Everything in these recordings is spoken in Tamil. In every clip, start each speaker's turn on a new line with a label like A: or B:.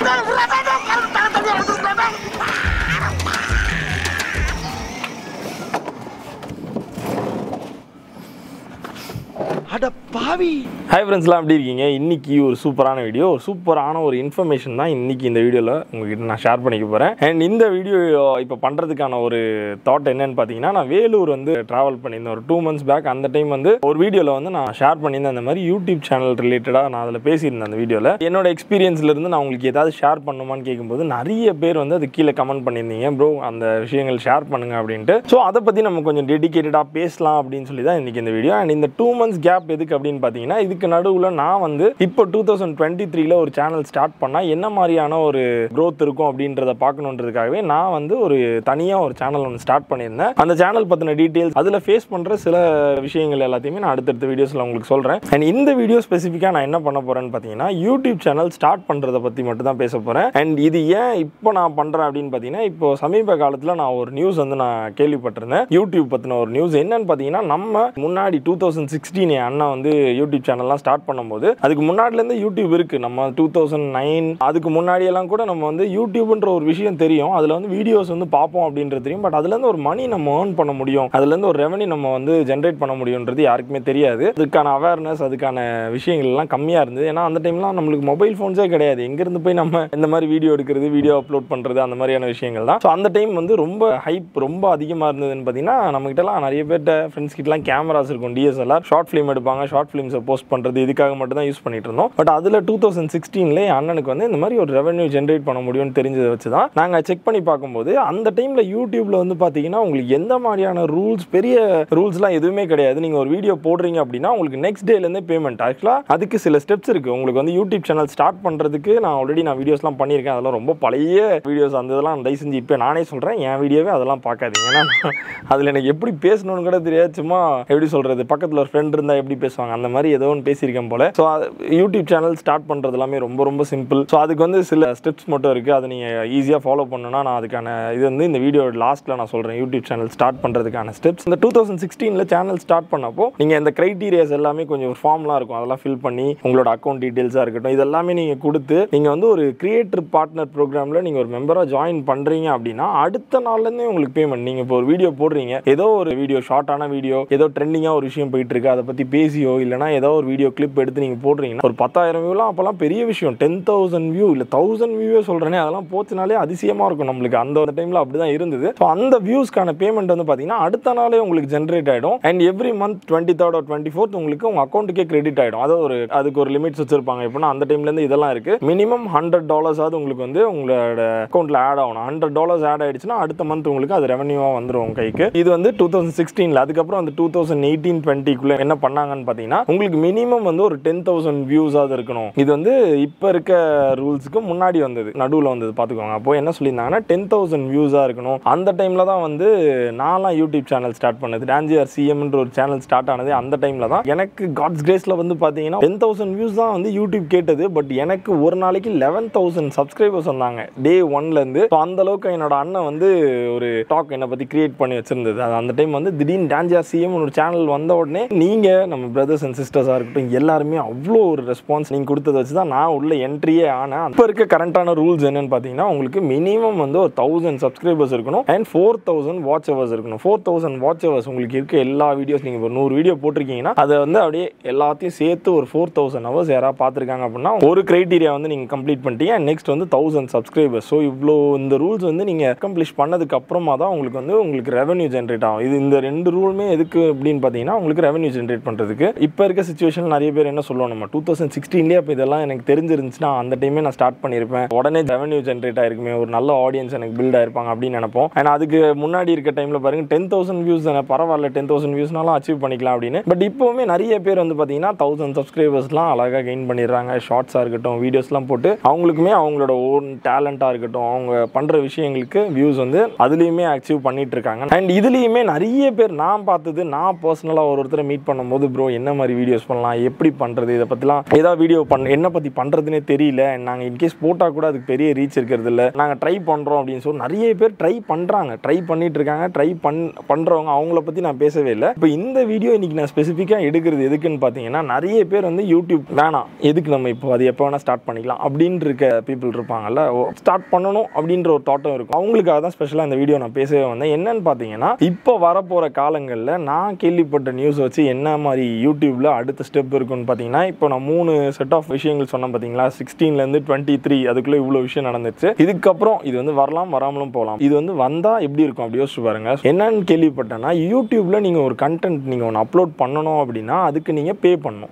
A: அட பாவி
B: ஹாய் ஃப்ரெண்ட்ஸ்லாம் எப்படி இருக்கீங்க இன்னைக்கு ஒரு சூப்பரான வீடியோ ஒரு சூப்பரான ஒரு இன்ஃபர்மேஷன் தான் இன்னைக்கு இந்த வீடியோவில் உங்ககிட்ட நான் ஷேர் பண்ணிக்க போகிறேன் அண்ட் இந்த வீடியோ இப்போ பண்ணுறதுக்கான ஒரு தாட் என்னன்னு பார்த்தீங்கன்னா நான் வேலூர் வந்து ட்ராவல் பண்ணியிருந்தேன் ஒரு டூ மந்த்ஸ் பேக் அந்த டைம் வந்து ஒரு வீடியோவில் வந்து நான் ஷேர் பண்ணியிருந்தேன் அந்த மாதிரி யூடியூப் சேனல் ரிலேட்டடாக நான் அதில் பேசியிருந்தேன் அந்த வீடியோவில் என்னோட எக்ஸ்பீரியன்ஸ்ல இருந்து நான் உங்களுக்கு ஏதாவது ஷேர் பண்ணுமான்னு கேட்கும்போது நிறைய பேர் வந்து அது கீழே கமெண்ட் பண்ணியிருந்தீங்க ப்ரோ அந்த விஷயங்கள் ஷேர் பண்ணுங்க அப்படின்ட்டு ஸோ அதை பற்றி நம்ம கொஞ்சம் டெடிகேட்டடாக பேசலாம் அப்படின்னு சொல்லி தான் இன்னைக்கு இந்த வீடியோ அண்ட் இந்த டூ மந்த்ஸ் கேப் எதுக்கு அப்படின்னு பார்த்தீங்கன்னா இதுக்கு நடுவில் நான் வந்து இப்போ டூ தௌசண்ட் டுவெண்ட்டி த்ரீல ஒரு சேனல் ஸ்டார்ட் பண்ணால் என்ன மாதிரியான ஒரு growth இருக்கும் அப்படின்றத பார்க்கணுன்றதுக்காகவே நான் வந்து ஒரு தனியாக ஒரு சேனல் ஒன்று ஸ்டார்ட் பண்ணியிருந்தேன் அந்த சேனல் பற்றின டீட்டெயில்ஸ் அதில் ஃபேஸ் பண்ணுற சில விஷயங்கள் எல்லாத்தையுமே நான் அடுத்தடுத்த வீடியோஸில் உங்களுக்கு சொல்கிறேன் அண்ட் இந்த வீடியோ ஸ்பெசிஃபிக்காக நான் என்ன பண்ண போகிறேன்னு பார்த்தீங்கன்னா யூடியூப் சேனல் ஸ்டார்ட் பண்ணுறதை பற்றி மட்டும் தான் பேச போகிறேன் அண்ட் இது ஏன் இப்போ நான் பண்ணுறேன் அப்படின்னு பார்த்தீங்கன்னா இப்போ சமீப காலத்தில் நான் ஒரு நியூஸ் வந்து நான் கேள்விப்பட்டிருந்தேன் யூடியூப் பற்றின ஒரு நியூஸ் என்னன்னு பார்த்தீங்கன்னா நம்ம முன்னாடி டூ தௌசண்ட் சிக்ஸ்டீன் என் அண்ணா வந்து யூடியூப் சேனல்லாம் ஸ்டார்ட் பண்ணும்போது அதுக்கு முன்னாடிலேருந்து யூடியூப் இருக்குது நம்ம டூ தௌசண்ட் நைன் அதுக்கு முன்னாடியெல்லாம் கூட நம்ம வந்து யூடியூப்ன்ற ஒரு விஷயம் தெரியும் அதில் வந்து வீடியோஸ் வந்து பார்ப்போம் அப்படின்றது தெரியும் பட் அதுலேருந்து ஒரு மணி நம்ம ஏர்ன் பண்ண முடியும் அதுலேருந்து ஒரு ரெவன்யூ நம்ம வந்து ஜென்ரேட் பண்ண முடியுன்றது யாருக்குமே தெரியாது அதுக்கான அவேர்னஸ் அதுக்கான விஷயங்கள் எல்லாம் கம்மியாக இருந்தது ஏன்னா அந்த டைம்லாம் நம்மளுக்கு மொபைல் ஃபோன்ஸே கிடையாது எங்கேருந்து போய் நம்ம இந்த மாதிரி வீடியோ எடுக்கிறது வீடியோ அப்லோட் பண்ணுறது அந்த மாதிரியான விஷயங்கள் தான் ஸோ அந்த டைம் வந்து ரொம்ப ஹைப் ரொம்ப அதிகமாக இருந்ததுன்னு பார்த்தீங்கன்னா நம்மகிட்டலாம் நிறைய பேர்ட்ட ஃப்ரெண்ட்ஸ் கிட்டலாம் கேமராஸ் இருக்கும் டிஎஸ்எல்ஆர் ஷார்ட் ஃபிலிம் எடுப்பாங்க ஷார்ட் ஃபிலிம்ஸை போஸ்ட் பண்ணுறது இதுக்காக மட்டும் தான் யூஸ் பண்ணிட்டு இருந்தோம் பட் அதில் டூ தௌசண்ட் சிக்ஸ்டீனில் என் அண்ணனுக்கு வந்து இந்த மாதிரி ஒரு ரெவன்யூ ஜென்ரேட் பண்ண முடியும்னு தெரிஞ்சதை வச்சு தான் நாங்கள் செக் பண்ணி பார்க்கும்போது அந்த டைமில் யூடியூப்ல வந்து பார்த்தீங்கன்னா உங்களுக்கு எந்த மாதிரியான ரூல்ஸ் பெரிய ரூல்ஸ்லாம் எதுவுமே கிடையாது நீங்கள் ஒரு வீடியோ போடுறீங்க அப்படின்னா உங்களுக்கு நெக்ஸ்ட் டேலேருந்து பேமெண்ட் ஆக்சுவலாக அதுக்கு சில ஸ்டெப்ஸ் இருக்குது உங்களுக்கு வந்து யூடியூப் சேனல் ஸ்டார்ட் பண்ணுறதுக்கு நான் ஆல்ரெடி நான் வீடியோஸ்லாம் பண்ணியிருக்கேன் அதெல்லாம் ரொம்ப பழைய வீடியோஸ் அந்த இதெல்லாம் தயவு செஞ்சு இப்போ நானே சொல்கிறேன் என் வீடியோவே அதெல்லாம் பார்க்காதீங்க ஏன்னா அதில் எனக்கு எப்படி பேசணும்னு கூட தெரியாது சும்மா எப்படி சொல்கிறது பக்கத்தில் ஒரு ஃப்ரெண்ட் இருந்தால் எப்படி பேசுவாங்க அந்த மாதிரி ஏதோ ஒன்று பேசியிருக்கேன் போல ஸோ யூடியூப் சேனல் ஸ்டார்ட் பண்ணுறது எல்லாமே ரொம்ப ரொம்ப சிம்பிள் ஸோ அதுக்கு வந்து சில ஸ்டெப்ஸ் மட்டும் இருக்குது அதை நீங்கள் ஈஸியாக ஃபாலோ பண்ணணும்னா நான் அதுக்கான இது வந்து இந்த வீடியோ லாஸ்ட்டில் நான் சொல்கிறேன் யூடியூப் சேனல் ஸ்டார்ட் பண்ணுறதுக்கான ஸ்டெப்ஸ் இந்த டூ தௌசண்ட் சிக்ஸ்டீனில் சேனல் ஸ்டார்ட் பண்ணப்போ நீங்கள் இந்த க்ரைட்டீரியாஸ் எல்லாமே கொஞ்சம் ஒரு ஃபார்ம்லாம் இருக்கும் அதெல்லாம் ஃபில் பண்ணி உங்களோட அக்கௌண்ட் டீட்டெயில்ஸாக இருக்கட்டும் இதெல்லாமே நீங்கள் கொடுத்து நீங்கள் வந்து ஒரு கிரியேட்டர் பார்ட்னர் ப்ரோக்ராமில் நீங்கள் ஒரு மெம்பராக ஜாயின் பண்ணுறீங்க அப்படின்னா அடுத்த நாள்லேருந்தே உங்களுக்கு பேமெண்ட் நீங்கள் இப்போ ஒரு வீடியோ போடுறீங்க ஏதோ ஒரு வீடியோ ஷார்ட்டான வீடியோ ஏதோ ட்ரெண்டிங்காக ஒரு விஷயம் போயிட்டு இருக்கு அதை பற்றி பேசியோ இல்லைனா ஏதோ ஒரு வீடியோ கிளிப் எடுத்து நீங்கள் போடுறீங்கன்னா ஒரு பத்தாயிரம் வியூலாம் அப்போல்லாம் பெரிய விஷயம் டென் தௌசண்ட் வியூ இல்லை தௌசண்ட் வியூவே சொல்கிறேனே அதெல்லாம் போச்சுனாலே அதிசயமாக இருக்கும் நம்மளுக்கு அந்த டைமில் அப்படி தான் இருந்தது ஸோ அந்த வியூஸ்க்கான பேமெண்ட் வந்து பார்த்தீங்கன்னா அடுத்த நாளே உங்களுக்கு ஜென்ரேட் ஆகிடும் and every month twenty third or twenty fourth உங்களுக்கு உங்கள் அக்கௌண்ட்டுக்கே கிரெடிட் ஆகிடும் அது ஒரு அதுக்கு ஒரு லிமிட்ஸ் வச்சிருப்பாங்க எப்படின்னா அந்த டைம்லேருந்து இதெல்லாம் இருக்குது மினிமம் ஹண்ட்ரட் டாலர்ஸாவது உங்களுக்கு வந்து உங்களோட அக்கௌண்ட்டில் ஆட் ஆகணும் ஹண்ட்ரட் டாலர்ஸ் ஆட் ஆயிடுச்சுன்னா அடுத்த மந்த் உங்களுக்கு அது ரெவன்யூவாக வந்துடும் உங்க கைக்கு இது வந்து டூ தௌசண்ட் சிக்ஸ்டீனில் அதுக்கப்புறம் அந்த டூ தௌசண்ட் எயிட்டீன் டுவெண்ட்டிக்குள்ளே என்ன பண்ணாங்கன்னு பார்த்தீங்கன்னா உங்களுக்கு மினிமம் வந்து ஒரு டென் தௌசண்ட் வியூஸாவது இருக்கணும் இது வந்து இப்போ இருக்க ரூல்ஸுக்கு முன்னாடி வந்தது நடுவில் வந்தது பார்த்துக்கோங்க அப்போ என்ன சொல்லியிருந்தாங்கன்னா டென் தௌசண்ட் வியூஸாக இருக்கணும் அந்த டைமில் தான் வந்து நான்லாம் யூடியூப் சேனல் ஸ்டார்ட் பண்ணது டான்ஜிஆர் சிஎம்ன்ற ஒரு சேனல் ஸ்டார்ட் ஆனது அந்த டைமில் தான் எனக்கு காட்ஸ் கிரேஸில் வந்து பார்த்தீங்கன்னா டென் தௌசண்ட் வியூஸ் தான் வந்து யூடியூப் கேட்டது பட் எனக்கு ஒரு நாளைக்கு லெவன் தௌசண்ட் சப்ஸ்கிரைபர்ஸ் வந்தாங்க டே ஒன்லேருந்து ஸோ அந்த அளவுக்கு என்னோட அண்ணன் வந்து ஒரு டாக் என்னை பற்றி கிரியேட் பண்ணி வச்சிருந்தது அது அந்த டைம் வந்து திடீர்னு டான்ஜிஆர் சிஎம் ஒரு சேனல் வந்த உடனே நீங்கள் நம்ம பிரதர்ஸ் அண்ட் சிஸ்டர்ஸாக இருக்கட்டும் எல்லாருமே அவ்வளோ ஒரு ரெஸ்பான்ஸ் நீங்கள் கொடுத்ததை வச்சு தான் நான் உள்ள என்ட்ரியே ஆனேன் இப்போ இருக்க கரண்டான ரூல்ஸ் என்னன்னு பார்த்தீங்கன்னா உங்களுக்கு மினிமம் வந்து ஒரு தௌசண்ட் சப்ஸ்கிரைபர்ஸ் இருக்கணும் and four thousand watch hours இருக்கணும் ஃபோர் தௌசண்ட் வாட்ச் ஹவர்ஸ் உங்களுக்கு இருக்க எல்லா வீடியோஸ் நீங்கள் ஒரு நூறு வீடியோ போட்டிருக்கீங்கன்னா அதை வந்து அப்படியே எல்லாத்தையும் சேர்த்து ஒரு ஃபோர் தௌசண்ட் ஹவர்ஸ் யாராவது பார்த்துருக்காங்க அப்படின்னா ஒரு கிரைட்டீரியா வந்து நீங்கள் கம்ப்ளீட் பண்ணிட்டீங்க நெக்ஸ்ட் வந்து தௌசண்ட் சப்ஸ்கிரைபர்ஸ் ஸோ இவ்வளோ இந்த ரூல்ஸ் வந்து நீங்கள் அக்கம்ப்ளிஷ் பண்ணதுக்கு அப்புறமா தான் உங்களுக்கு வந்து உங்களுக்கு ரெவன்யூ ஜென்ரேட் ஆகும் இது இந்த ரெண்டு ரூலுமே எதுக்கு அப்படின்னு பார்த்தீங்கன்னா உங்களுக்கு ரெவன்யூ ஜென்ரேட் பண்ணுறதுக்கு இப்போ இருக்க சுச்சுவேஷன் நிறைய பேர் என்ன சொல்லுவோம் நம்ம டூ தௌசண்ட் சிக்ஸ்டீன்லேயே அப்போ இதெல்லாம் எனக்கு தெரிஞ்சிருந்துச்சுன்னா அந்த டைமே நான் ஸ்டார்ட் பண்ணியிருப்பேன் உடனே ரெவன்யூ ஜென்ரேட் ஆயிருக்குமே ஒரு நல்ல ஆடியன்ஸ் எனக்கு பில்ட் ஆயிருப்பாங்க அப்படின்னு நினைப்போம் அண்ட் அதுக்கு முன்னாடி இருக்க டைமில் பாருங்க டென் தௌசண்ட் வியூஸ் தானே பரவாயில்ல டென் தௌசண்ட் வியூஸ்னாலும் அச்சீவ் பண்ணிக்கலாம் அப்படின்னு பட் இப்போவுமே நிறைய பேர் வந்து பார்த்தீங்கன்னா தௌசண்ட் சப்ஸ்கிரைபர்ஸ்லாம் அழகாக கெயின் பண்ணிடுறாங்க ஷார்ட்ஸாக இருக்கட்டும் வீடியோஸ்லாம் போட்டு அவங்களுக்குமே அவங்களோட ஓன் டேலண்ட்டாக இருக்கட்டும் அவங்க பண்ணுற விஷயங்களுக்கு வியூஸ் வந்து அதுலேயுமே அச்சீவ் பண்ணிட்டு இருக்காங்க அண்ட் இதுலேயுமே நிறைய பேர் நான் பார்த்தது நான் பர்சனலாக ஒரு ஒருத்தரை மீட் பண்ணும்போது ப்ரோ என்ன மாதிரி வீடியோஸ் பண்ணலாம் எப்படி பண்ணுறது இதை பற்றிலாம் ஏதாவது வீடியோ பண்ண என்ன பற்றி பண்ணுறதுனே தெரியல நாங்கள் இன்கேஸ் போட்டால் கூட அதுக்கு பெரிய ரீச் இருக்கிறது இல்லை நாங்கள் ட்ரை பண்ணுறோம் அப்படின்னு சொல்லி நிறைய பேர் ட்ரை பண்ணுறாங்க ட்ரை பண்ணிட்டு இருக்காங்க ட்ரை பண் பண்ணுறவங்க அவங்கள பற்றி நான் பேசவே இல்லை இப்போ இந்த வீடியோ இன்னைக்கு நான் ஸ்பெசிஃபிக்காக எடுக்கிறது எதுக்குன்னு பார்த்தீங்கன்னா நிறைய பேர் வந்து யூடியூப் வேணாம் எதுக்கு நம்ம இப்போ அது எப்போ வேணால் ஸ்டார்ட் பண்ணிக்கலாம் அப்படின்னு இருக்க பீப்புள் இருப்பாங்கல்ல ஸ்டார்ட் பண்ணணும் அப்படின்ற ஒரு தாட்டம் இருக்கும் அவங்களுக்காக தான் ஸ்பெஷலாக இந்த வீடியோ நான் பேசவே வந்தேன் என்னன்னு பார்த்தீங்கன்னா இப்போ வரப்போகிற காலங்களில் நான் கேள்விப்பட்ட நியூஸ் வச்சு என்ன மாதிரி யூடியூப்ல அடுத்த ஸ்டெப் இருக்குன்னு பார்த்தீங்கன்னா இப்போ நான் மூணு செட் ஆஃப் விஷயங்கள் சொன்னேன் பார்த்தீங்களா சிக்ஸ்டீன்லேருந்து டுவெண்ட்டி த்ரீ அதுக்குள்ளே இவ்வளோ விஷயம் நடந்துச்சு இதுக்கப்புறம் இது வந்து வரலாம் வராமலும் போகலாம் இது வந்து வந்தால் எப்படி இருக்கும் அப்படி யோசிச்சு பாருங்க என்னன்னு கேள்விப்பட்டேன்னா யூடியூப்ல நீங்கள் ஒரு கண்டென்ட் நீங்கள் ஒன்று அப்லோட் பண்ணணும் அப்படின்னா அதுக்கு நீங்கள் பே பண்ணணும்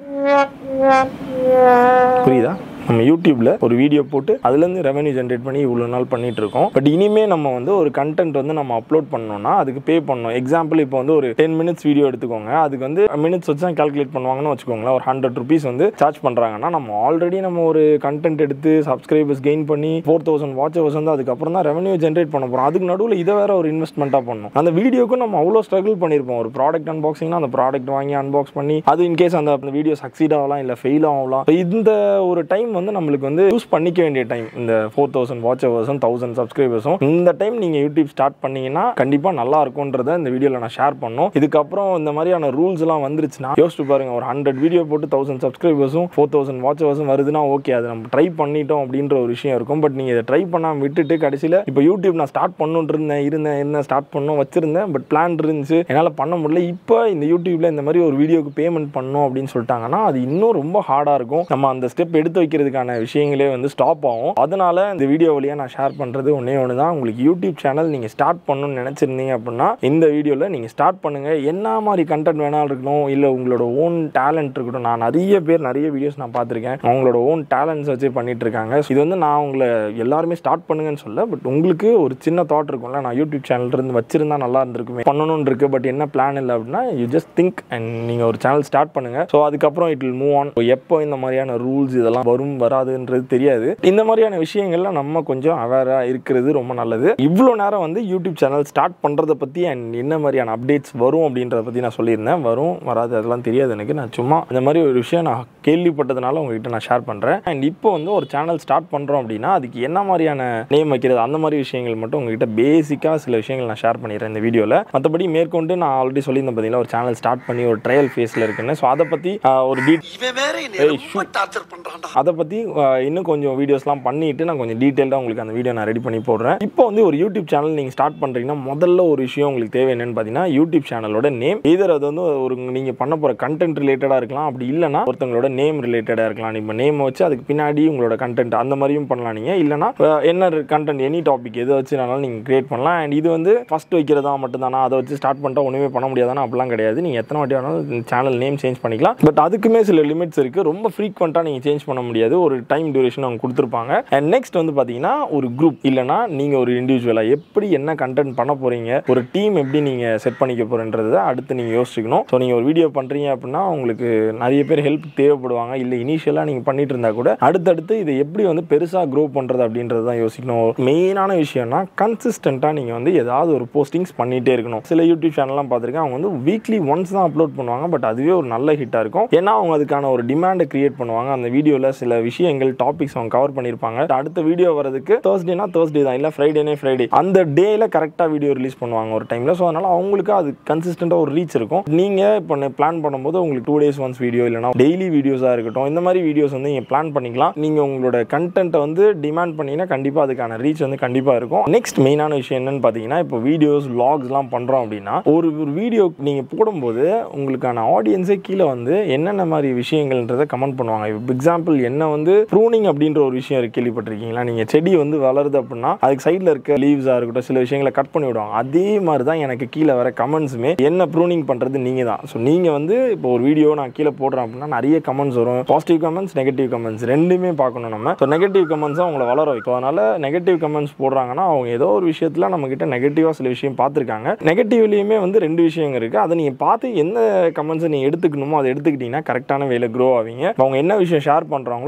B: புரியுதா நம்ம யூடியூப்ல ஒரு வீடியோ போட்டு அதுலேருந்து ரெவன்யூ ஜென்ரேட் பண்ணி இவ்வளோ நாள் பண்ணிட்டு இருக்கோம் பட் இனிமே நம்ம வந்து ஒரு கண்டென்ட் வந்து நம்ம அப்லோட் பண்ணோம்னா அதுக்கு பே பண்ணணும் எக்ஸாம்பிள் இப்போ வந்து ஒரு டென் மினிட்ஸ் வீடியோ எடுத்துக்கோங்க அதுக்கு வந்து மினிட்ஸ் வச்சு தான் கால்குலேட் பண்ணுவாங்கன்னு வச்சுக்கோங்களேன் ஒரு ஹண்ட்ரட் ருபீஸ் வந்து சார்ஜ் பண்ணுறாங்கன்னா நம்ம ஆல்ரெடி நம்ம ஒரு கண்டென்ட் எடுத்து சப்ஸ்கிரைபர்ஸ் கெயின் பண்ணி ஃபோர் தௌசண்ட் வாட்சர்ஸ் வந்து அதுக்கப்புறம் தான் ரெவன்யூ ஜென்ரேட் பண்ண போகிறோம் அதுக்கு நடுவில் இதை வேற ஒரு இன்வெஸ்ட்மெண்ட்டாக பண்ணணும் அந்த வீடியோக்கு நம்ம அவ்வளோ ஸ்ட்ரகிள் பண்ணியிருப்போம் ஒரு ப்ராடக்ட் அன்பாக்சிங்னா அந்த ப்ராடக்ட் வாங்கி அன்பாக்ஸ் பண்ணி அது இன்கேஸ் அந்த வீடியோ சக்சீட் ஆகலாம் இல்லை ஃபெயில் ஆகலாம் So இந்த ஒரு டைம் வந்து நம்மளுக்கு வந்து யூஸ் பண்ணிக்க வேண்டிய டைம் இந்த ஃபோர் தௌசண்ட் வாட்ச் ஹவர்ஸும் தௌசண்ட் சப்ஸ்கிரைபர்ஸும் இந்த டைம் நீங்கள் யூடியூப் ஸ்டார்ட் பண்ணீங்கன்னா கண்டிப்பாக நல்லா இருக்கும்ன்றத இந்த வீடியோவில் நான் ஷேர் பண்ணோம் இதுக்கப்புறம் இந்த மாதிரியான ரூல்ஸ் எல்லாம் வந்துருச்சுன்னா யோசிச்சு பாருங்க ஒரு ஹண்ட்ரட் வீடியோ போட்டு தௌசண்ட் சப்ஸ்கிரைபர்ஸும் ஃபோர் தௌசண்ட் வாட்ச் ஹவர்ஸும் வருதுன்னா ஓகே அது நம்ம ட்ரை பண்ணிட்டோம் அப்படின்ற ஒரு விஷயம் இருக்கும் பட் நீங்கள் இதை ட்ரை பண்ணாமல் விட்டுட்டு கடைசியில் இப்போ யூடியூப் நான் ஸ்டார்ட் பண்ணுன்னு இருந்தேன் இருந்தேன் இருந்தேன் ஸ்டார்ட் பண்ணோம் வச்சிருந்தேன் பட் பிளான் இருந்துச்சு என்னால் பண்ண முடியல இப்போ இந்த யூடியூப்ல இந்த மாதிரி ஒரு வீடியோக்கு பேமெண்ட் பண்ணணும் அப்படின்னு சொல்லிட்டாங்கன்னா அது இன்னும் ரொம்ப ஹார்டாக இருக்கும் நம்ம அந்த ஸ்டெப் எடுத்து வைக்கிறதுக்கான விஷயங்களே வந்து ஸ்டாப் ஆகும் அதனால இந்த வீடியோ வழியாக நான் ஷேர் பண்ணுறது ஒன்றே ஒன்று தான் உங்களுக்கு யூடியூப் சேனல் நீங்கள் ஸ்டார்ட் பண்ணணும்னு நினச்சிருந்தீங்க அப்படின்னா இந்த வீடியோவில் நீங்கள் ஸ்டார்ட் பண்ணுங்கள் என்ன மாதிரி கண்டென்ட் வேணாலும் இருக்கணும் இல்லை உங்களோட ஓன் டேலண்ட் இருக்கட்டும் நான் நிறைய பேர் நிறைய வீடியோஸ் நான் பார்த்துருக்கேன் அவங்களோட ஓன் டேலண்ட்ஸ் வச்சு பண்ணிட்டு இருக்காங்க So இது வந்து நான் உங்களை எல்லாருமே ஸ்டார்ட் பண்ணுங்கன்னு சொல்ல பட் உங்களுக்கு ஒரு சின்ன தாட் இருக்கும்ல நான் யூடியூப் சேனல் இருந்து வச்சிருந்தா நல்லா இருந்திருக்குமே பண்ணணும்னு இருக்கு பட் என்ன பிளான் இல்லை அப்படின்னா யூ ஜஸ்ட் திங்க் அண்ட் நீங்கள் ஒரு சேனல் ஸ்டார்ட் பண்ணுங்க ஸோ அதுக்கப்புறம் இட் வில் மூவ் ஆன் எப்போ இந்த மாதிரியான ரூல்ஸ் இதெல்லாம் வரும் வராதுன்றது தெரியாது இந்த மாதிரியான விஷயங்கள்ல நம்ம கொஞ்சம் அவேராக இருக்கிறது ரொம்ப நல்லது இவ்வளோ நேரம் வந்து யூடியூப் சேனல் ஸ்டார்ட் பண்ணுறத பற்றி அண்ட் என்ன மாதிரியான அப்டேட்ஸ் வரும் அப்படின்றத பற்றி நான் சொல்லியிருந்தேன் வரும் வராது அதெல்லாம் தெரியாது எனக்கு நான் சும்மா இந்த மாதிரி ஒரு விஷயம் நான் கேள்விப்பட்டதுனால உங்ககிட்ட நான் ஷேர் பண்ணுறேன் அண்ட் இப்போ வந்து ஒரு சேனல் ஸ்டார்ட் பண்ணுறோம் அப்படின்னா அதுக்கு என்ன மாதிரியான நேம் வைக்கிறது அந்த மாதிரி விஷயங்கள் மட்டும் உங்ககிட்ட பேசிக்காக சில விஷயங்கள் நான் ஷேர் பண்ணிடுறேன் இந்த வீடியோவில் மற்றபடி மேற்கொண்டு நான் ஆல்ரெடி சொல்லியிருந்தேன் பார்த்தீங்களா ஒரு சேனல் ஸ்டார்ட் பண்ணி ஒரு ட்ரையல் ஃபேஸில் இருக்குன்னு ஸோ அதை பற்றி ஒரு டீ
A: இவன் வேற என்னை
B: ஏய்,
A: ரொம்ப டார்ச்சர் பண்றான்டா
B: அதை பற்றி இன்னும் கொஞ்சம் வீடியோஸ்லாம் பண்ணிட்டு நான் கொஞ்சம் டீட்டெயிலாக உங்களுக்கு அந்த வீடியோ நான் ரெடி பண்ணி போடுறேன் இப்போ வந்து ஒரு யூடியூப் சேனல் நீங்கள் ஸ்டார்ட் பண்ணுறீங்கன்னா முதல்ல ஒரு விஷயம் உங்களுக்கு தேவை என்னன்னு பார்த்தீங்கன்னா யூடியூப் சேனலோட நேம் இதர் அது வந்து ஒரு நீங்கள் பண்ண போகிற கண்டென்ட் ரிலேட்டடாக இருக்கலாம் அப்படி இல்லைனா ஒருத்தங்களோட நேம் ரிலேட்டடாக இருக்கலாம் நீங்கள் நேம் வச்சு அதுக்கு பின்னாடி உங்களோட கண்டென்ட் அந்த மாதிரியும் பண்ணலாம் நீங்கள் இல்லைனா அஹ், என்ன கண்டென்ட் எனி டாபிக் எதை வச்சுனாலும் நீங்கள் கிரியேட் பண்ணலாம் அண்ட் இது வந்து ஃபஸ்ட் வைக்கிறதா மட்டும்தானா அதை வச்சு ஸ்டார்ட் பண்ணிட்டா ஒன்றுமே பண்ண முடியாதானா அப்படிலாம் கிடையாது நீங்கள் எத்தனை வாட்டி வேணாலும் சேனல் நேம் சேஞ்ச் பண்ணிக்கலாம் பட் அதுக்குமே சில லிமிட்ஸ் இருக்குது ரொம்ப ஃப்ரீக்வெண்ட்டாக நீங்கள் சேஞ்ச் பண்ண முடியாது ஒரு டைம் டியூரேஷன் அவங்க கொடுத்துருப்பாங்க அண்ட் நெக்ஸ்ட் வந்து பார்த்தீங்கன்னா ஒரு குரூப் இல்லைனா நீங்கள் ஒரு இண்டிவிஜுவலாக எப்படி என்ன கண்டென்ட் பண்ண போகிறீங்க ஒரு டீம் எப்படி நீங்கள் செட் பண்ணிக்க போகிறன்றதை அடுத்து நீங்கள் யோசிச்சுக்கணும் ஸோ நீங்கள் ஒரு வீடியோ பண்ணுறீங்க அப்படின்னா உங்களுக்கு நிறைய பேர் ஹெல்ப் தேவைப்படுவாங்க இல்லை இனிஷியலாக நீங்கள் பண்ணிட்டு இருந்தா கூட அடுத்தடுத்து இதை எப்படி வந்து பெருசாக க்ரோ பண்ணுறது அப்படின்றது தான் யோசிக்கணும் மெயினான விஷயம்னா கன்சிஸ்டண்ட்டாக நீங்கள் வந்து ஏதாவது ஒரு போஸ்டிங்ஸ் பண்ணிகிட்டே இருக்கணும் சில யூடியூப் சேனல்லாம் பார்த்துருக்கேன் அவங்க வந்து வீக்லி ஒன்ஸ் தான் அப்லோட் பண்ணுவாங்க பட் அதுவே ஒரு நல்ல ஹிட்டாக இருக்கும் ஏன்னா அவங்க அதுக்கான ஒரு டிமாண்டை கிரியேட் பண்ணுவாங்க அந்த வீடியோவில் சில விஷயங்கள் டாபிக்ஸ் அவங்க கவர் பண்ணியிருப்பாங்க அடுத்த வீடியோ வரதுக்கு தேர்ஸ்டேனா தேர்ஸ்டே தான் இல்லை ஃப்ரைடேனே ஃப்ரைடே அந்த டேயில் கரெக்டாக வீடியோ ரிலீஸ் பண்ணுவாங்க ஒரு டைமில் ஸோ அதனால் அவங்களுக்கு அது கன்சிஸ்டண்ட்டாக ஒரு ரீச் இருக்கும் நீங்கள் இப்போ பிளான் பண்ணும்போது உங்களுக்கு டூ டேஸ் ஒன்ஸ் வீடியோ இல்லைனா டெய்லி வீடியோஸாக இருக்கட்டும் இந்த மாதிரி வீடியோஸ் வந்து நீங்கள் பிளான் பண்ணிக்கலாம் நீங்கள் உங்களோட கண்டென்ட்டை வந்து டிமாண்ட் பண்ணீங்கன்னா கண்டிப்பாக அதுக்கான ரீச் வந்து கண்டிப்பாக இருக்கும் நெக்ஸ்ட் மெயினான விஷயம் என்னன்னு பார்த்தீங்கன்னா இப்போ வீடியோஸ் வ்ளாக்ஸ்லாம் பண்ணுறோம் அப்படின்னா ஒரு ஒரு வீடியோ நீங்கள் போடும்போது உங்களுக்கான ஆடியன்ஸே கீழே வந்து என்னென்ன மாதிரி விஷயங்கள்ன்றதை கமெண்ட் பண்ணுவாங்க இப்போ எக்ஸாம்பிள் என்ன வந்து ப்ரூனிங் அப்படின்ற ஒரு விஷயம் இருக்கு கேள்விப்பட்டிருக்கீங்களா நீங்கள் செடி வந்து வளருது அப்படின்னா அதுக்கு சைடில் இருக்க லீவ்ஸாக இருக்கட்டும் சில விஷயங்களை கட் பண்ணி விடுவாங்க அதே மாதிரி தான் எனக்கு கீழே வர கமெண்ட்ஸுமே என்ன ப்ரூனிங் பண்ணுறது நீங்கள் தான் ஸோ நீங்கள் வந்து இப்போ ஒரு வீடியோ நான் கீழே போடுறேன் அப்படின்னா நிறைய கமெண்ட்ஸ் வரும் பாசிட்டிவ் கமெண்ட்ஸ் நெகட்டிவ் கமெண்ட்ஸ் ரெண்டுமே பார்க்கணும் நம்ம ஸோ நெகட்டிவ் கமெண்ட்ஸ் அவங்கள வளர வைக்கும் அதனால நெகட்டிவ் கமெண்ட்ஸ் போடுறாங்கன்னா அவங்க ஏதோ ஒரு விஷயத்தில் நம்ம கிட்ட நெகட்டிவாக சில விஷயம் பார்த்துருக்காங்க நெகட்டிவ்லேயுமே வந்து ரெண்டு விஷயங்கள் இருக்குது அதை நீங்கள் பார்த்து எந்த கமெண்ட்ஸை நீங்கள் எடுத்துக்கணுமோ அதை எடுத்துக்கிட்டீங்கன்னா கரெக்டான வேலை க்ரோ ஆவீங்க இப்ப அவங்க என்ன விஷயம் ஷேர் பண்ணுறாங்களோ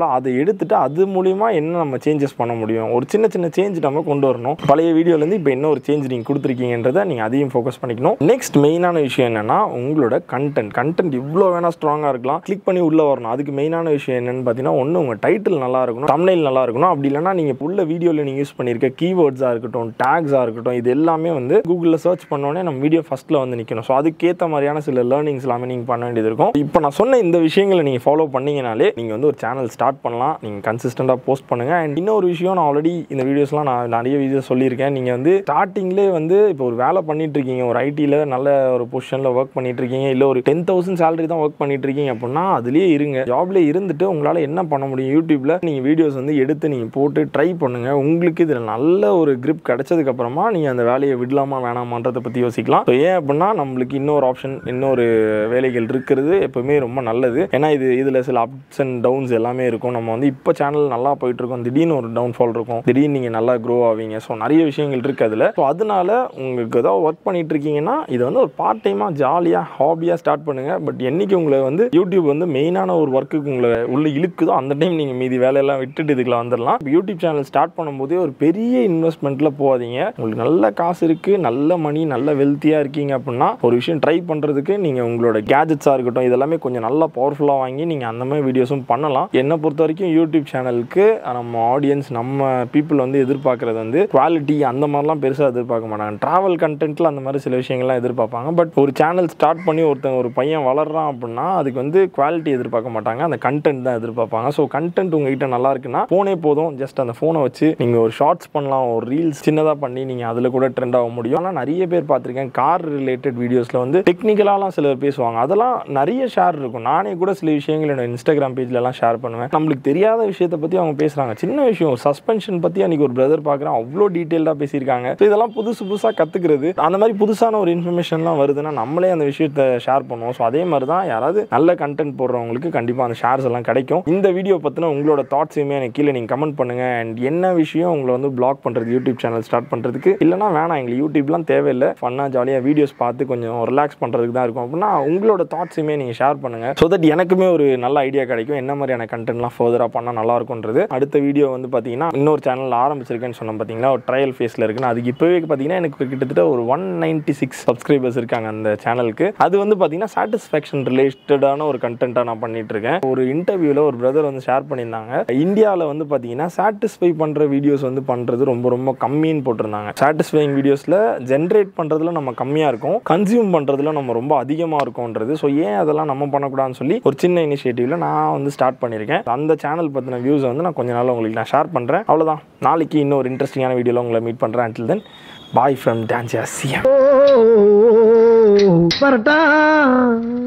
B: அதை எடுத்துட்டு அது மூலியமா என்ன நம்ம சேஞ்சஸ் பண்ண முடியும் ஒரு சின்ன சின்ன சேஞ்ச் நம்ம கொண்டு வரணும் பழைய வீடியோலேருந்து இப்போ என்ன ஒரு சேஞ்ச் நீங்கள் கொடுத்துருக்கீங்கன்றதை நீங்கள் அதையும் ஃபோக்கஸ் பண்ணிக்கணும் நெக்ஸ்ட் மெயினான விஷயம் என்னன்னா உங்களோட கண்டென்ட் கண்டென்ட் இவ்வளோ வேணா ஸ்ட்ராங்காக இருக்கலாம் கிளிக் பண்ணி உள்ளே வரணும் அதுக்கு மெயினான விஷயம் என்னன்னு பார்த்தீங்கன்னா ஒன்று உங்கள் டைட்டில் நல்லா இருக்கணும் தமிழில் நல்லா இருக்கணும் அப்படி இல்லைன்னா நீங்கள் உள்ள வீடியோவில் நீங்கள் யூஸ் பண்ணியிருக்க கீவேர்ட்ஸாக இருக்கட்டும் டேக்ஸாக இருக்கட்டும் இது எல்லாமே வந்து கூகுளில் சர்ச் பண்ணோடனே நம்ம வீடியோ ஃபஸ்ட்டில் வந்து நிற்கணும் ஸோ அதுக்கேற்ற மாதிரியான சில லேர்னிங்ஸ் எல்லாமே நீங்கள் பண்ண வேண்டியது இருக்கும் இப்போ நான் சொன்ன இந்த விஷயங்களை நீங்கள் ஃபாலோ பண்ணீங்கனாலே நீங்கள் வந்து ஒரு சேனல் ஸ்டார்ட் பண்ணலாம் நீங்கள் கன்சிஸ்டண்டாக போஸ்ட் பண்ணுங்கள் அண்ட் இன்னொரு விஷயம் நான் ஆல்ரெடி இந்த வீடியோஸ்லாம் நான் நிறைய வீடியோ சொல்லியிருக்கேன் நீங்கள் வந்து ஸ்டார்டிங்லேயே வந்து இப்போ ஒரு வேலை பண்ணிட்டு இருக்கீங்க ஒரு ஐடியில் நல்ல ஒரு பொசிஷனில் ஒர்க் பண்ணிட்டு இருக்கீங்க இல்லை ஒரு டென் தௌசண்ட் சேலரி தான் ஒர்க் பண்ணிட்டு இருக்கீங்க அப்படின்னா அதுலேயே இருங்க ஜாப்லேயே இருந்துட்டு உங்களால் என்ன பண்ண முடியும் யூடியூப்பில் நீங்கள் வீடியோஸ் வந்து எடுத்து நீங்கள் போட்டு ட்ரை பண்ணுங்கள் உங்களுக்கு இதில் நல்ல ஒரு grip கிடைச்சதுக்கு அப்புறமா நீங்கள் அந்த வேலையை விடலாமா வேணாமான்றதை பற்றி யோசிக்கலாம் ஸோ ஏன் அப்படின்னா நம்மளுக்கு இன்னொரு ஆப்ஷன் இன்னொரு வேலைகள் இருக்கிறது எப்பவுமே ரொம்ப நல்லது ஏன்னா இது இதில் சில அப்ஸ் அண்ட் டவுன்ஸ் எல்லாமே இருக்கும் நம்ம வந்து இப்போ சேனல் நல்லா போயிட்டு இருக்கோம் திடீர்னு ஒரு டவுன்ஃபால் இருக்கும் திடீர்னு நீங்கள் நல்லா க்ரோ ஆவீங்க ஸோ நிறைய விஷயங்கள் இருக்கு அதில் ஸோ அதனால உங்களுக்கு ஏதாவது ஒர்க் பண்ணிட்டு இருக்கீங்கன்னா இது வந்து ஒரு பார்ட் டைமாக ஜாலியாக ஹாபியாக ஸ்டார்ட் பண்ணுங்க பட் என்னைக்கு உங்களை வந்து யூடியூப் வந்து மெயினான ஒரு ஒர்க்குக்கு உங்களை உள்ள இழுக்குதோ அந்த டைம் நீங்கள் மீதி வேலையெல்லாம் விட்டுட்டு இதுக்குள்ள வந்துடலாம் இப்போ யூடியூப் சேனல் ஸ்டார்ட் பண்ணும்போதே ஒரு பெரிய இன்வெஸ்ட்மெண்ட்டில் போகாதீங்க உங்களுக்கு நல்ல காசு இருக்குது நல்ல மணி நல்ல வெல்த்தியாக இருக்கீங்க அப்படின்னா ஒரு விஷயம் ட்ரை பண்ணுறதுக்கு நீங்கள் உங்களோட கேஜெட்ஸாக இருக்கட்டும் இதெல்லாமே கொஞ்சம் நல்லா பவர்ஃபுல்லாக வாங்கி நீங்கள் அந்த மாதிரி வீடியோஸும் பண்ணலாம் என்னை பொறுத்த வரைக்கும் யூடியூப் சேனலுக்கு நம்ம ஆடியன்ஸ் நம்ம பீப்புள் வந்து எதிர்பார்க்குறது வந்து குவாலிட்டி அந்த மாதிரிலாம் பெருசாக எதிர்பார்க்க மாட்டாங்க ட்ராவல் கண்டென்ட்டில் அந்த மாதிரி சில விஷயங்கள்லாம் எதிர்பார்ப்பாங்க பட் ஒரு சேனல் ஸ்டார்ட் பண்ணி ஒருத்தன் ஒரு பையன் வளர்றான் அப்படின்னா அதுக்கு வந்து குவாலிட்டி எதிர்பார்க்க மாட்டாங்க அந்த கண்டென்ட் தான் எதிர்பார்ப்பாங்க ஸோ கண்டென்ட் உங்ககிட்ட நல்லா இருக்குன்னா ஃபோனே போதும் ஜஸ்ட் அந்த ஃபோனை வச்சு நீங்கள் ஒரு ஷார்ட்ஸ் பண்ணலாம் ஒரு ரீல்ஸ் சின்னதாக பண்ணி நீங்கள் அதில் கூட ட்ரெண்ட் ஆக முடியும் ஆனால் நிறைய பேர் பார்த்துருக்கேன் கார் ரிலேட்டட் வீடியோஸில் வந்து டெக்னிக்கலாலாம் சிலர் பேசுவாங்க அதெல்லாம் நிறைய ஷேர் இருக்கும் நானே கூட சில விஷயங்கள் என்னோட இன்ஸ்டாகிராம் பேஜ்லலாம் ஷேர் பண்ணுவேன் நம்மளுக்கு தெரியாத விஷயத்தை பற்றி அவங்க பேசுகிறாங்க சின்ன விஷயம் சஸ்பென்ஷன் பற்றி அன்றைக்கி ஒரு பிரதர் பார்க்குறேன் அவ்வளோ டீட்டெயில்டாக பேசியிருக்காங்க ஸோ இதெல்லாம் புதுசு புதுசாக கற்றுக்கிறது அந்த மாதிரி புதுசான ஒரு இன்ஃபர்மேஷன்லாம் வருதுன்னா நம்மளே அந்த விஷயத்தை ஷேர் பண்ணுவோம் ஸோ அதே மாதிரி தான் யாராவது நல்ல கண்டென்ட் போடுறவங்களுக்கு கண்டிப்பாக அந்த ஷேர்ஸ் எல்லாம் கிடைக்கும் இந்த வீடியோ பற்றின உங்களோட தாட்ஸையுமே எனக்கு கீழே நீங்கள் கமெண்ட் பண்ணுங்கள் அண்ட் என்ன விஷயம் உங்களை வந்து பிளாக் பண்ணுறது யூடியூப் சேனல் ஸ்டார்ட் பண்ணுறதுக்கு இல்லைனா வேணாம் எங்களுக்கு யூடியூப்லாம் தேவையில்லை ஃபன்னாக ஜாலியாக வீடியோஸ் பார்த்து கொஞ்சம் ரிலாக்ஸ் பண்ணுறதுக்கு தான் இருக்கும் அப்படின்னா உங்களோட தாட்ஸையுமே நீங்கள் ஷேர் பண்ணுங்கள் ஸோ தட் எனக்குமே ஒரு நல்ல ஐடியா கிடைக்கும் என்ன மாதிரியான கண்டென்ட்லாம் ஃபர்தராக பண்ணால் நல்லா இருக்கும்ன்றது அடுத்த வீடியோ வந்து பார்த்தீங்கன்னா இன்னொரு சேனல் ஆரம்பிச்சிருக்கேன்னு சொன்னோம் பார்த்தீங்கன்னா ஒரு ட்ரையல் ஃபேஸில் இருக்குன்னு அதுக்கு இப்போவே பார்த்தீங்கன்னா எனக்கு கிட்டத்தட்ட ஒரு ஒன் நைன்ட்டி சிக்ஸ் சப்ஸ்கிரைபர்ஸ் இருக்காங்க அந்த சேனலுக்கு அது வந்து பார்த்தீங்கன்னா சாட்டிஸ்ஃபேக்ஷன் ரிலேட்டடான ஒரு கண்டென்ட்டாக நான் பண்ணிட்டு இருக்கேன் ஒரு இன்டர்வியூவில் ஒரு பிரதர் வந்து ஷேர் பண்ணியிருந்தாங்க இந்தியாவில் வந்து பார்த்தீங்கன்னா சாட்டிஸ்ஃபை பண்ணுற வீடியோஸ் வந்து பண்ணுறது ரொம்ப ரொம்ப கம்மின்னு போட்டிருந்தாங்க சாட்டிஸ்ஃபைங் வீடியோஸில் ஜென்ரேட் பண்ணுறதுல நம்ம கம்மியாக இருக்கும் கன்சியூம் பண்ணுறதுல நம்ம ரொம்ப அதிகமாக இருக்கும்ன்றது ஸோ ஏன் அதெல்லாம் நம்ம பண்ணக்கூடாதுன்னு சொல்லி ஒரு சின்ன இனிஷியேட்டிவ்ல நான் வந்து ஸ்டார்ட் பண்ணியிருக்கேன் அந்த சேனல் பற்றின வியூஸ் வந்து நான் கொஞ்ச நாள் உங்களுக்கு நான் ஷேர் பண்ணுறேன் அவ்வளோதான் நாளைக்கு இன்னொரு இன்ட்ரெஸ்டிங்கான வீடியோவில் உங்களை மீட் பண்ணுறேன் until then bye from dance CM
A: வரட்டா